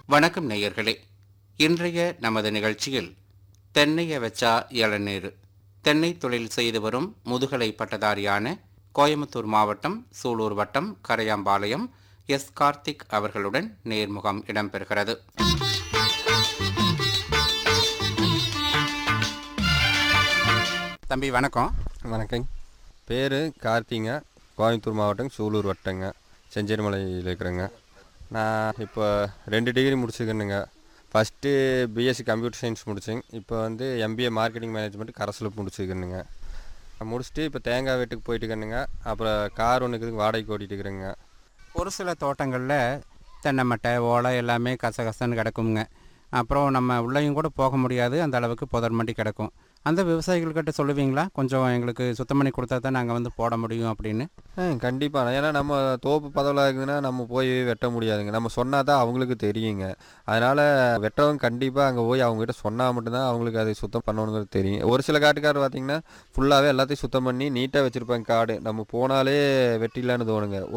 வணக்கம் நேயர்களே இன்றைய நமது நிகழ்ச்சியில் தென்னைய வச்சா இளநீர் தென்னை தொழில் செய்து வரும் முதுகலை பட்டதாரியான கோயம்புத்தூர் மாவட்டம் சூலூர் வட்டம் கரையாம்பாளையம் எஸ் கார்த்திக் அவர்களுடன் நேர்முகம் இடம்பெறுகிறது தம்பி வணக்கம் வணக்கங்க பேர் கார்த்திங்க கோயம்புத்தூர் மாவட்டம் சூலூர் வட்டங்க செஞ்சேரிமலையில் இருக்கிறேங்க நான் இப்போ ரெண்டு டிகிரி முடிச்சுக்கணுங்க ஃபஸ்ட்டு பிஎஸ்சி கம்ப்யூட்டர் சயின்ஸ் முடிச்சேங்க இப்போ வந்து எம்பிஏ மார்க்கெட்டிங் மேனேஜ்மெண்ட் கரஸில் முடிச்சுக்கணுங்க முடிச்சுட்டு இப்போ தேங்காய் வெட்டுக்கு போயிட்டுக்கணுங்க அப்புறம் கார் ஒன்றுக்கு வாடகைக்கு ஓட்டிட்டு இருக்கிறேங்க ஒரு சில தோட்டங்களில் தென்னை மட்டை ஓலை எல்லாமே கசகசன்னு கிடக்குங்க அப்புறம் நம்ம உள்ளேயும் கூட போக முடியாது அந்த அளவுக்கு புதர் மண்டி கிடக்கும் அந்த விவசாயிகள்கிட்ட சொல்லுவீங்களா கொஞ்சம் எங்களுக்கு சுத்தம் பண்ணி கொடுத்தா தான் நாங்கள் வந்து போட முடியும் அப்படின்னு ஆ கண்டிப்பாக ஏன்னா நம்ம தோப்பு பதவியில் இருக்குதுன்னா நம்ம போய் வெட்ட முடியாதுங்க நம்ம சொன்னால் தான் அவங்களுக்கு தெரியுங்க அதனால் வெட்டவங்க கண்டிப்பாக அங்கே போய் அவங்ககிட்ட சொன்னால் மட்டும்தான் அவங்களுக்கு அதை சுத்தம் பண்ணணுங்கிறது தெரியும் ஒரு சில காட்டுக்காரர் பார்த்தீங்கன்னா ஃபுல்லாகவே எல்லாத்தையும் சுத்தம் பண்ணி நீட்டாக வச்சுருப்பாங்க காடு நம்ம போனாலே வெட்டிடலான்னு தோணுங்க